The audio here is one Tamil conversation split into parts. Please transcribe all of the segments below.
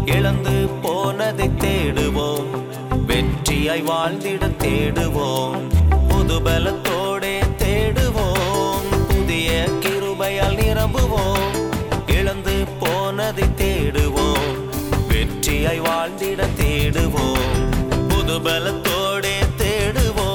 இழந்து போனதை தேடுவோம் வெற்றியாய் வாழ்ந்திட தேடுவோம் புது பலத்தோடே தேடுவோம் புதிய கிருபையால் நிரம்புவோம் இழந்து போனதை தேடுவோம் வெற்றியாய் வாழ்ந்திட தேடுவோம் புது பலத்தோடே தேடுவோம்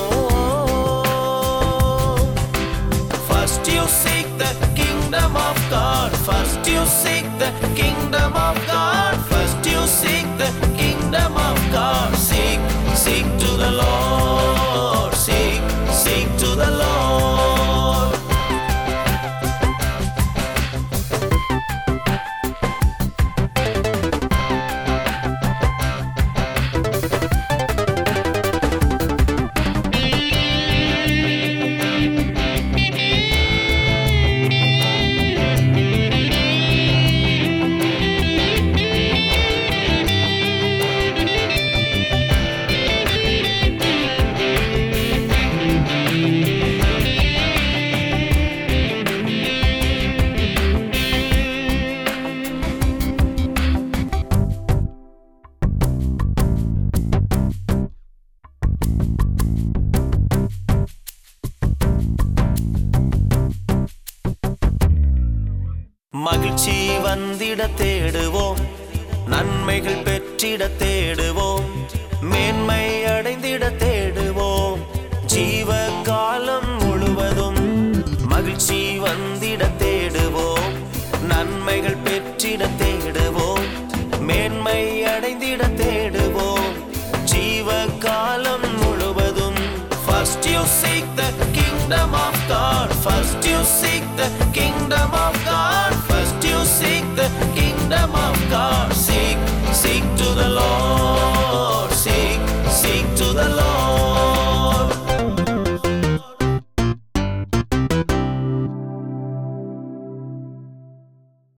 First you seek the kingdom of God. First you seek the kingdom of God. First you seek the kingdom of God. Seek, seek to the Lord. Seek, seek to the Lord. மகிழ்ச்சி வந்திட தேடுவோம் நன்மைகள் பெற்றிட தேடுவோம் மேன்மை அடைந்திட தேடுவோம் ஜீவ காலம் முழுவதும் மகிழ்ச்சி வந்திட தேடுவோம் நன்மைகள் பெற்றிட தேடுவோம் மேன்மை அடைந்திட தேடுவோம் ஜீவ காலம் முழுவதும் First you seek the kingdom of